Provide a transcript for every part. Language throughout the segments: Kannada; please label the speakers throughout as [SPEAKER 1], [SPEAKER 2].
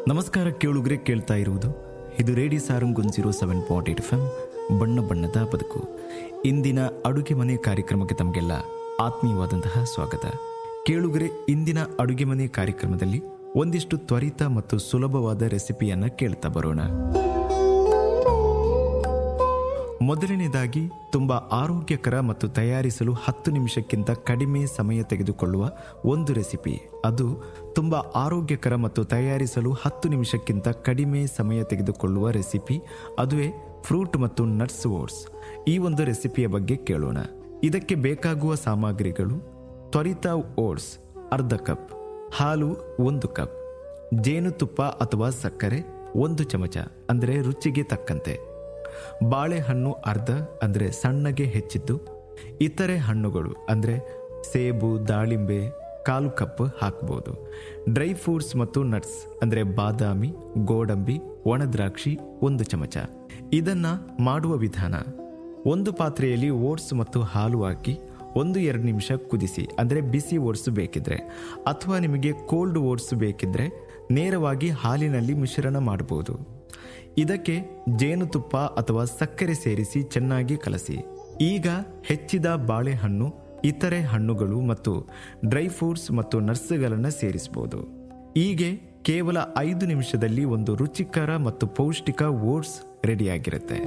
[SPEAKER 1] ನಮಸ್ಕಾರ ಕೇಳುಗರೆ ಕೇಳ್ತಾ ಇರುವುದು ಇದು radio Sarang one zero seven point eight F M ಬಣ್ಣ ಬಣ್ಣದ ಬದುಕು ಇಂದಿನ ಅಡುಗೆ ಮನೆ ಕಾರ್ಯಕ್ರಮಕ್ಕೆ ತಮಗೆಲ್ಲ ಆತ್ಮೀಯವಾದಂತಹ ಸ್ವಾಗತ ಕೇಳುಗರೆ ಇಂದಿನ ಅಡುಗೆ ಮನೆ ಕಾರ್ಯಕ್ರಮದಲ್ಲಿ ಒಂದಿಷ್ಟು ತ್ವರಿತ ಮತ್ತು ಸುಲಭವಾದ ರೆಸಿಪಿಯನ್ನ ಕೇಳ್ತಾ ಬರೋಣ ಮೊದಲನೇದಾಗಿ ತುಂಬಾ ಆರೋಗ್ಯಕರ ಮತ್ತು ತಯಾರಿಸಲು ಹತ್ತು ನಿಮಿಷಕ್ಕಿಂತ ಕಡಿಮೆ ಸಮಯ ತೆಗೆದುಕೊಳ್ಳುವ ಒಂದು ರೆಸಿಪಿ ಅದು ತುಂಬಾ ಆರೋಗ್ಯಕರ ಮತ್ತು ತಯಾರಿಸಲು ಹತ್ತು ನಿಮಿಷಕ್ಕಿಂತ ಕಡಿಮೆ ಸಮಯ ತೆಗೆದುಕೊಳ್ಳುವ ರೆಸಿಪಿ ಅದುವೇ ಫ್ರೂಟ್ ಮತ್ತು ನಟ್ಸ್ ಓಟ್ಸ್ ಈ ಒಂದು ರೆಸಿಪಿಯ ಬಗ್ಗೆ ಕೇಳೋಣ ಇದಕ್ಕೆ ಬೇಕಾಗುವ ಸಾಮಗ್ರಿಗಳು ತ್ವರಿತ ಓಟ್ಸ್ ಅರ್ಧ ಕಪ್ ಹಾಲು ಒಂದು ಕಪ್ ಜೇನುತುಪ್ಪ ಅಥವಾ ಸಕ್ಕರೆ ಒಂದು ಚಮಚ ಅಂದರೆ ರುಚಿಗೆ ತಕ್ಕಂತೆ ಬಾಳೆಹಣ್ಣು ಅರ್ಧ ಅಂದರೆ ಸಣ್ಣಗೆ ಹೆಚ್ಚಿದ್ದು ಇತರೆ ಹಣ್ಣುಗಳು ಅಂದರೆ ಸೇಬು ದಾಳಿಂಬೆ ಕಾಲು ಕಪ್ ಹಾಕಬಹುದು ಡ್ರೈ ಫ್ರೂಟ್ಸ್ ಮತ್ತು ನಟ್ಸ್ ಅಂದರೆ ಬಾದಾಮಿ ಗೋಡಂಬಿ ಒಣದ್ರಾಕ್ಷಿ ಒಂದು ಚಮಚ ಇದನ್ನ ಮಾಡುವ ವಿಧಾನ ಒಂದು ಪಾತ್ರೆಯಲ್ಲಿ ಓಟ್ಸ್ ಮತ್ತು ಹಾಲು ಹಾಕಿ ಒಂದು ಎರಡು ನಿಮಿಷ ಕುದಿಸಿ ಅಂದರೆ ಬಿಸಿ ಓಟ್ಸ್ ಬೇಕಿದ್ರೆ ಅಥವಾ ನಿಮಗೆ ಕೋಲ್ಡ್ ಓಟ್ಸ್ ಬೇಕಿದ್ರೆ ನೇರವಾಗಿ ಹಾಲಿನಲ್ಲಿ ಮಿಶ್ರಣ ಮಾಡಬಹುದು ಇದಕ್ಕೆ ಜೇನುತುಪ್ಪ ಅಥವಾ ಸಕ್ಕರೆ ಸೇರಿಸಿ ಚೆನ್ನಾಗಿ ಕಲಸಿ ಈಗ ಹೆಚ್ಚಿದ ಬಾಳೆಹಣ್ಣು ಇತರೆ ಹಣ್ಣುಗಳು ಮತ್ತು ಡ್ರೈ ಫ್ರೂಟ್ಸ್ ಮತ್ತು ನರ್ಸ್ಗಳನ್ನು ಸೇರಿಸಬಹುದು ಹೀಗೆ ಕೇವಲ ಐದು ನಿಮಿಷದಲ್ಲಿ ಒಂದು ರುಚಿಕರ ಮತ್ತು ಪೌಷ್ಟಿಕ ಓಟ್ಸ್ ರೆಡಿಯಾಗಿರುತ್ತೆ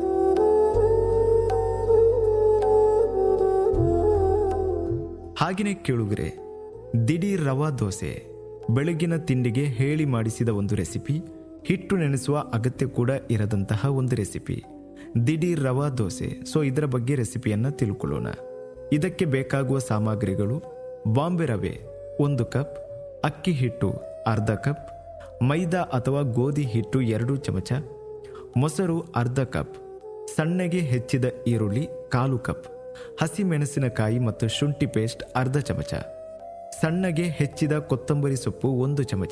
[SPEAKER 1] ಹಾಗೆಯೇ ಕೇಳುಗರೆ ದಿಢೀರ್ ರವಾ ದೋಸೆ ಬೆಳಗಿನ ತಿಂಡಿಗೆ ಹೇಳಿ ಮಾಡಿಸಿದ ಒಂದು ರೆಸಿಪಿ ಹಿಟ್ಟು ನೆನೆಸುವ ಅಗತ್ಯ ಕೂಡ ಇರದಂತಹ ಒಂದು ರೆಸಿಪಿ ದಿಢೀರ್ ರವಾ ದೋಸೆ ಸೊ ಇದರ ಬಗ್ಗೆ ರೆಸಿಪಿಯನ್ನ ತಿಳ್ಕೊಳ್ಳೋಣ ಇದಕ್ಕೆ ಬೇಕಾಗುವ ಸಾಮಗ್ರಿಗಳು ಬಾಂಬೆ ರವೆ ಒಂದು ಕಪ್ ಅಕ್ಕಿ ಹಿಟ್ಟು ಅರ್ಧ ಕಪ್ ಮೈದಾ ಅಥವಾ ಗೋಧಿ ಹಿಟ್ಟು ಎರಡು ಚಮಚ ಮೊಸರು ಅರ್ಧ ಕಪ್ ಸಣ್ಣಗೆ ಹೆಚ್ಚಿದ ಈರುಳ್ಳಿ ಕಾಲು ಕಪ್ ಹಸಿ ಮೆಣಸಿನಕಾಯಿ ಮತ್ತು ಶುಂಠಿ ಪೇಸ್ಟ್ ಅರ್ಧ ಚಮಚ ಸಣ್ಣಗೆ ಹೆಚ್ಚಿದ ಕೊತ್ತಂಬರಿ ಸೊಪ್ಪು ಒಂದು ಚಮಚ